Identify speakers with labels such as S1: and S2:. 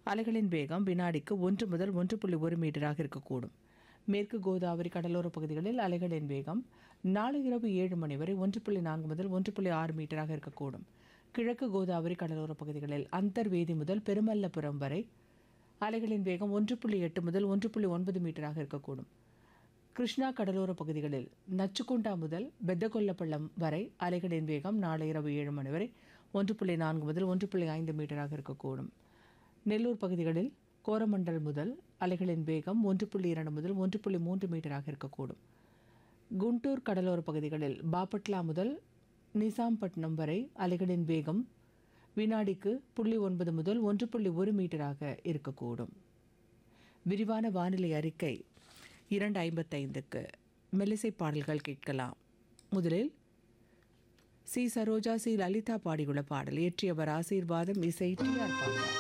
S1: அலைகளின் வேகம் வினாடிக்கு ஒன்று முதல் ஒன்று புள்ளி ஒரு மீட்டராக இருக்கக்கூடும் மேற்கு கோதாவரி கடலோர பகுதிகளில் அலைகளின் வேகம் நாளை இரவு ஏழு மணி வரை ஒன்று புள்ளி நான்கு முதல் ஒன்று புள்ளி ஆறு மீட்டராக இருக்கக்கூடும் கிழக்கு கோதாவரி கடலோர பகுதிகளில் அந்தர்வேதி முதல் பெருமல்லபுரம் வரை அலைகளின் வேகம் ஒன்று புள்ளி எட்டு முதல் ஒன்று புள்ளி ஒன்பது மீட்டராக இருக்கக்கூடும் கிருஷ்ணா கடலோர பகுதிகளில் நச்சுக்குண்டா முதல் பெத்தகொல்லப்பள்ளம் வரை அலைகளின் வேகம் நாளை இரவு ஏழு மணி வரை ஒன்று புள்ளி நான்கு முதல் ஒன்று புள்ளி ஐந்து மீட்டராக இருக்கக்கூடும் நெல்லூர் பகுதிகளில் கோரமண்டல் முதல் அலைகளின் வேகம் ஒன்று புள்ளி இரண்டு முதல் ஒன்று புள்ளி மூன்று மீட்டராக இருக்கக்கூடும் குண்டூர் கடலோர பகுதிகளில் பாபட்லா முதல் நிசாம்பட்டினம் வரை அலைகளின் வேகம் வினாடிக்கு புள்ளி ஒன்பது முதல் ஒன்று புள்ளி ஒரு மீட்டராக இருக்கக்கூடும் விரிவான வானிலை அறிக்கை இரண்டு ஐம்பத்தைந்துக்கு மெல்லிசை பாடல்கள் கேட்கலாம் முதலில் சி சரோஜா சி லலிதா பாடியுள்ள பாடல் இயற்றியவர் ஆசீர்வாதம் இசை டி ஆர் பாடல்